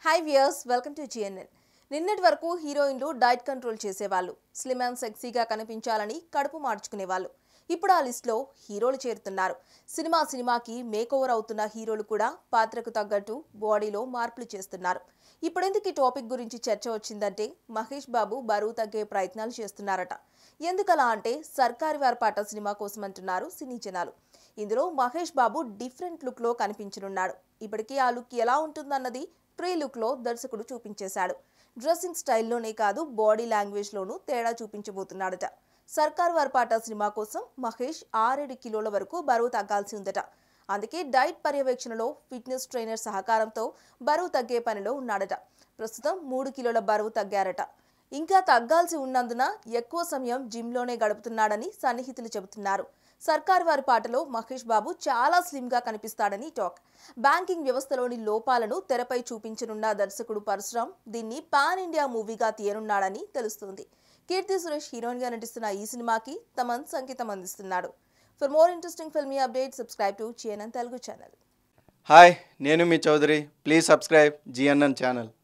hi viewers welcome to GNN నిన్నటి వరకు హీరోయిన్లు డైట్ కంట్రోల్ చేసేవాళ్ళు స్లిమ్ అండ్ సెక్సీగా కనిపించాలని కడుపు మార్చుకునేవాళ్ళు ఇప్పుడు ఆ లిస్ట్లో హీరోలు చేరుతున్నారు సినిమా సినిమాకి మేక్ ఓవర్ అవుతున్న హీరోలు కూడా పాత్రకు తగ్గట్టు బాడీలో మార్పులు చేస్తున్నారు ఇప్పుడెందుకు ఈ టాపిక్ గురించి చర్చ వచ్చిందంటే మహేష్ బాబు బరువు తగ్గే ప్రయత్నాలు చేస్తున్నారట ఎందుకలా అంటే సర్కారి వారి పాట సినిమా కోసం అంటున్నారు సినీ జనాలు ఇందులో మహేష్ బాబు డిఫరెంట్ లుక్ లో కనిపించనున్నాడు ఇప్పటికీ ఆ లుక్ ఎలా ఉంటుందన్నది ప్రీ లుక్ లో దర్శకుడు చూపించేశాడు డ్రెస్సింగ్ స్టైల్లోనే కాదు బాడీ లాంగ్వేజ్ లోనూ తేడా చూపించబోతున్నాడట సర్కార్ వారి పాట సినిమా కోసం మహేష్ ఆరేడు కిలోల వరకు బరువు తగ్గాల్సి ఉందట అందుకే డైట్ పర్యవేక్షణలో ఫిట్నెస్ ట్రైనర్ సహకారంతో బరువు తగ్గే పనిలో ఉన్నాడట ప్రస్తుతం మూడు కిలోల బరువు తగ్గారట ఇంకా తగ్గాల్సి ఉన్నందున ఎక్కువ సమయం జిమ్లోనే గడుపుతున్నాడని సన్నిహితులు చెబుతున్నారు సర్కార్ వారి పాటలో మహేష్ బాబు చాలా స్లిమ్గా కనిపిస్తాడని టాక్ బ్యాంకింగ్ వ్యవస్థలోని లోపాలను తెరపై చూపించనున్న దర్శకుడు పరశురామ్ దీన్ని పాన్ ఇండియా మూవీగా తీయనున్నాడని తెలుస్తుంది కీర్తి సురేష్ హీరోయిన్గా నటిస్తున్న ఈ సినిమాకి తమన్ సంగీతం అందిస్తున్నాడు for more interesting filmy update subscribe to GNN Telugu channel hi నేను మీ Chowdary please subscribe GNN channel